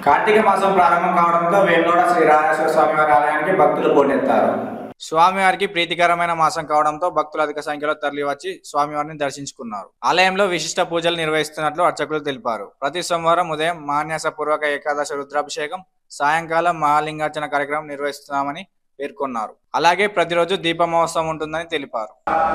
కార్తీక మాసం ప్రారంభం కావడంతో వేములవాడ శ్రీ రాజేశ్వర స్వామి వారి ఆలయానికి భక్తులు పోటెత్తారు స్వామివారికి ప్రీతికరమైన మాసం కావడంతో భక్తులు అధిక సంఖ్యలో తరలివచ్చి స్వామివారిని దర్శించుకున్నారు ఆలయంలో విశిష్ట పూజలు నిర్వహిస్తున్నట్లు అర్చకులు తెలిపారు ప్రతి సోమవారం ఉదయం మహాన్యాసపూర్వక ఏకాదశి రుద్రాభిషేకం సాయంకాలం మహాలింగార్చన కార్యక్రమం నిర్వహిస్తున్నామని పేర్కొన్నారు అలాగే ప్రతిరోజు దీప మహోత్సవం ఉంటుందని తెలిపారు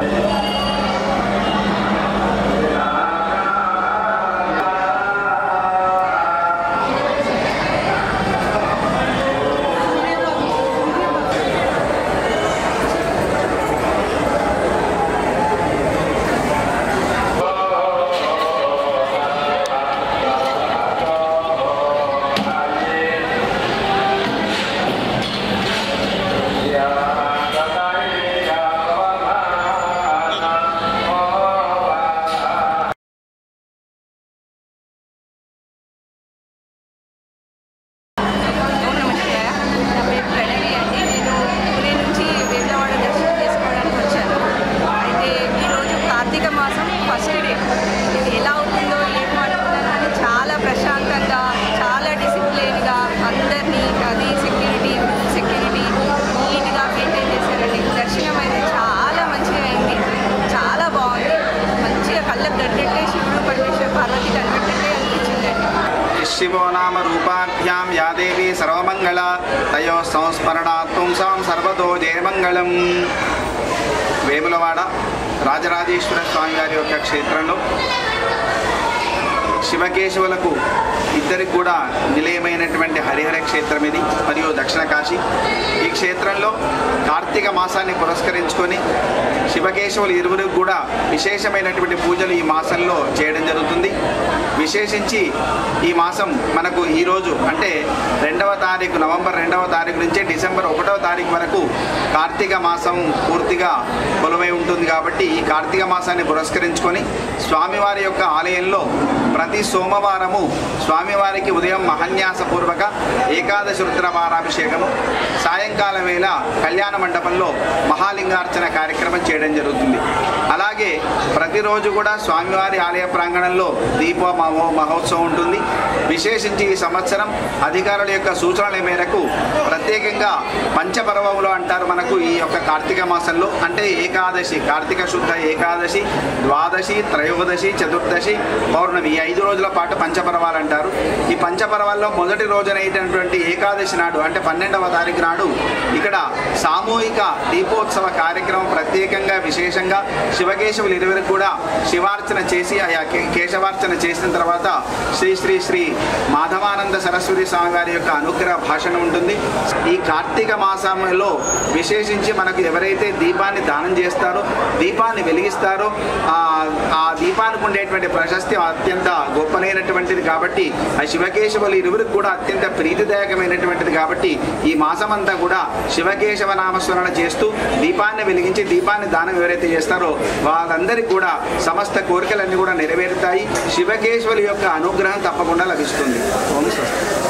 ఓం నమ శివాయ నా పేరు ప్రణవి అండి నేను పూణే నుంచి వేములవాడ దర్శనం చేసుకోవడానికి వచ్చాను అయితే ఈరోజు కార్తీక మాసం ఫస్ట్ డే ఇది ఎలా ఉంటుందో ఏమో అనుకున్నాను కానీ చాలా ప్రశాంతంగా చాలా డిసిప్లిన్గా అందరినీ అది సెక్యూరిటీ సెక్యూరిటీ నీట్గా మెయింటైన్ చేశారండి దర్శనం అయితే చాలా మంచిగా అయింది చాలా బాగుంది మంచిగా కళ్ళకు తగ్గట్టే శివుడు పరమేశ్వర పార్వతి కనబెట్టట్టే అనిపించిందండి శివో నామ రూపాభ్యాం యా దేవి సర్వమంగళ తయో సంస్మరణాత్ పుంసాం సర్వతో జయమంగళం వేములవాడ రాజరాజేశ్వర స్వామి వారి యొక్క క్షేత్రంలో శివకేశవులకు ఇద్దరికి కూడా నిలయమైనటువంటి హరిహర క్షేత్రం ఇది మరియు దక్షిణ కాశీ ఈ క్షేత్రంలో కార్తీక మాసాన్ని పురస్కరించుకొని శివకేశవులు ఇరువురికి కూడా విశేషమైనటువంటి పూజలు ఈ మాసంలో చేయడం జరుగుతుంది విశేషించి ఈ మాసం మనకు ఈరోజు అంటే రెండవ తారీఖు నవంబర్ రెండవ తారీఖు నుంచి డిసెంబర్ ఒకటవ తారీఖు వరకు కార్తీక మాసం పూర్తిగా కొలువై ఉంటుంది కాబట్టి ఈ కార్తీక మాసాన్ని పురస్కరించుకొని స్వామివారి యొక్క ఆలయంలో ప్రతి సోమవారము స్వామివారికి ఉదయం మహన్యాసపూర్వక ఏకాదశి రుద్రవారాభిషేకము సాయంకాలం వేళ కళ్యాణ మండపంలో మహాలింగార్చన కార్యక్రమం చేయడం జరుగుతుంది అలాగే ప్రతిరోజు కూడా స్వామివారి ఆలయ ప్రాంగణంలో దీప మహో మహోత్సవం ఉంటుంది విశేషించి ఈ సంవత్సరం అధికారుల యొక్క సూచనల మేరకు ప్రత్యేకంగా పంచపర్వములు అంటారు మనకు ఈ యొక్క కార్తీక మాసంలో అంటే ఏకాదశి కార్తీక శుద్ధ ఏకాదశి ద్వాదశి త్రయోదశి చతుర్దశి పౌర్ణమి ఈ ఐదు రోజుల పాటు పంచపర్వాలు అంటారు ఈ పంచపర్వాల్లో మొదటి రోజునైనటువంటి ఏకాదశి నాడు అంటే పన్నెండవ తారీఖు నాడు ఇక్కడ సామూహిక దీపోత్సవ కార్యక్రమం ప్రత్యేకంగా విశేషంగా శివకేశవులు ఇరువురికి కూడా శివార్చన చేసి ఆయా కే- కేశవార్చన చేసిన తర్వాత శ్రీ శ్రీ శ్రీ మాధవానంద సరస్వతి స్వామి వారి యొక్క అనుగ్రహ భాషణ ఉంటుంది ఈ కార్తీక మాసంలో విశేషించి మనకు ఎవరైతే దీపాన్ని దానం చేస్తారో దీపాన్ని వెలిగిస్తారో ఆ ఆ దీపానికి ఉండేటువంటి ప్రశస్తి అత్యంత గొప్పనైనటువంటిది కాబట్టి ఆ శివకేశవులు ఇరువురికి కూడా అత్యంత ప్రీతిదాయకమైనటువంటిది కాబట్టి ఈ మాసమంతా కూడా శివకేశవ నామస్మరణ చేస్తూ దీపాన్ని వెలిగించి దీపాన్ని దానం ఎవరైతే చేస్తారో వాళ్ళందరికీ కూడా సమస్త కోరికలన్నీ కూడా నెరవేరుతాయి శివకేశవుల యొక్క అనుగ్రహం తప్పకుండా లభిస్తుంది ఓం స్వస్తి